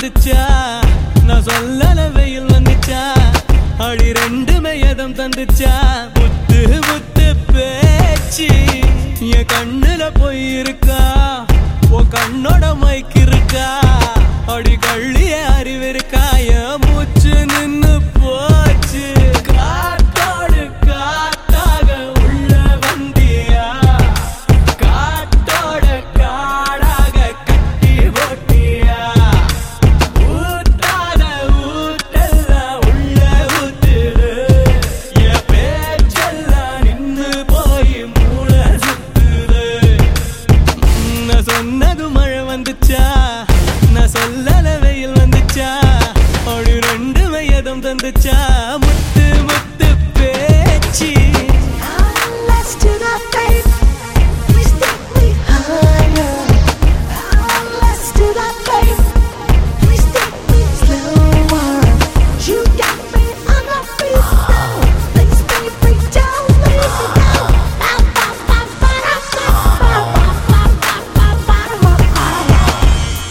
வந்துச்சா நான் சொல்லல வெயில் வந்துச்சா அடி ரெண்டுமே எதம் தந்துச்சா முத்து முத்து பேச்சு என் கண்ணுல போய் இருக்கா உன் கண்ணோட மைக்கு இருக்கா அடி கள்ளிய அறிவு இருக்கா என் மூச்சு நின்னு போச்சு காத்தோடு காத்தாக உள்ள வந்தியா காத்தோட காடாக கட்டி போட்டியா ஊத்தாத ஊட்டெல்லாம் உள்ள ஊத்துது என் பேச்செல்லாம் நின்னு போய் மூளை சுத்துது நான் சொன்னது மழை வந்துச்சா நான் சொல்லல வெயில் வந்துச்சா அப்படி ரெண்டு வயதும் தந்துச்சா முத்து முத்து பேச்சு Let's do that, babe. We stick me higher. Let's do that, babe. We stick me slower. You got me on the beat now. Things may break down, leave me now. Ba, ba, ba, ba, da, ba, ba, ba, ba, ba, ba, ba, da, ba, ba.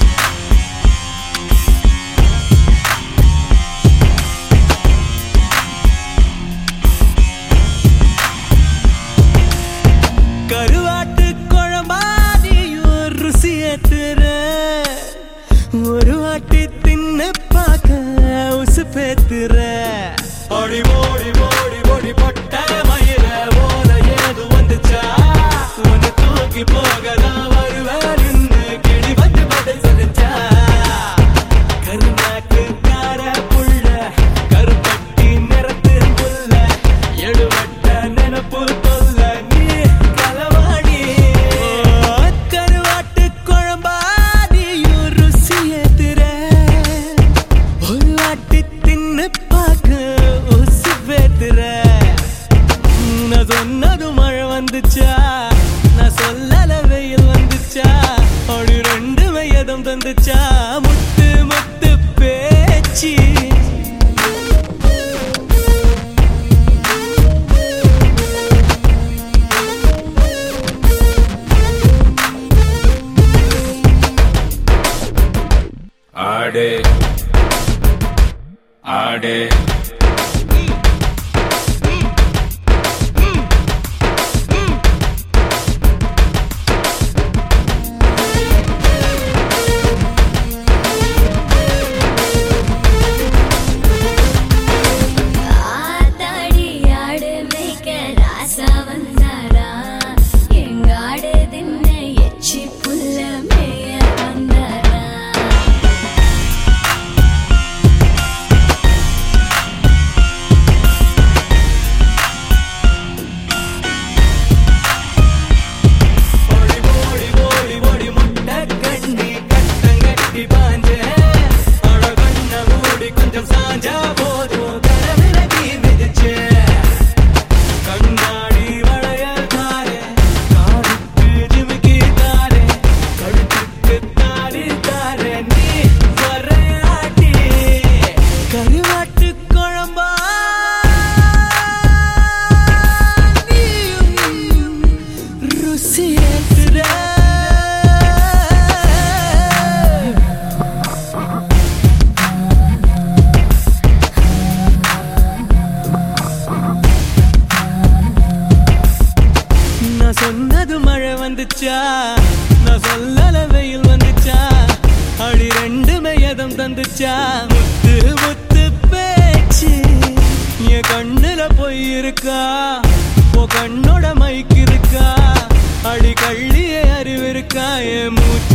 கருவாட்டு குழம்பாதியும் ருசி ஏத்துற ஒரு வாட்டி தின்னு பார்க்க உசு பேத்துற ஓடி ஓடி ஓடி ஓடி பொட்ட மயிர ஓல ஏது வந்துச்சா உன்னை தூக்கி போகதான் வருவேன் நின்னு கிளி வந்து பதில் சொல்லிச்சா கருநாக்குக்கார புள்ள கருப்பட்டி நிறத்து புள்ள எழுவட்ட நினப்பு தொல்ல நீ களவாடி கருவாட்டு குழம்பாடியும் ருசி ஏத்துற ஒரு வாட்டி தின்னு பார்க்க உசு பேத்துற நான் சொன்னது மழை வந்துச்சா நான் சொல்லல வெயில் வந்துச்சா அப்படி ரெண்டு வயதும் தந்துச்சா முத்து முத்து பேச்சு ஆடு ஆடு ஆத்தாடி ஆடு மேய்க்க ராசா வந்தாரா எங்க ஆடு தின்ன எச்சி புல்ல மேய வந்தாரா ஓடி ஓடி ஓடி ஓடி முட்டை கண்ணி கட்டங்கட்டி பாஞ்ச அட கண்ண மூடி கொஞ்சம் சாஞ்சா போதும் கரவிலகி மிதிச்சே கண்ணாடி வளையல் தாரே காதுக்கு ஜிமிக்கி தாரே கழுத்துக்கு தாலி தாரே நீ வரையாட்டி கருவாட்டு குழம்பா நீயும் ருசி ஏத்துற நான் சொன்னது மழை வந்துச்சா நான் சொல்லல வெயில் வந்துச்சா அடி ரெண்டுமே எதம் தந்துச்சா முத்து முத்து பேச்சு என் கண்ணுல போய் இருக்கா உன் கண்ணோட மைக்கு இருக்கா அடி கள்ளிய அறிவு இருக்கா என் மூச்சு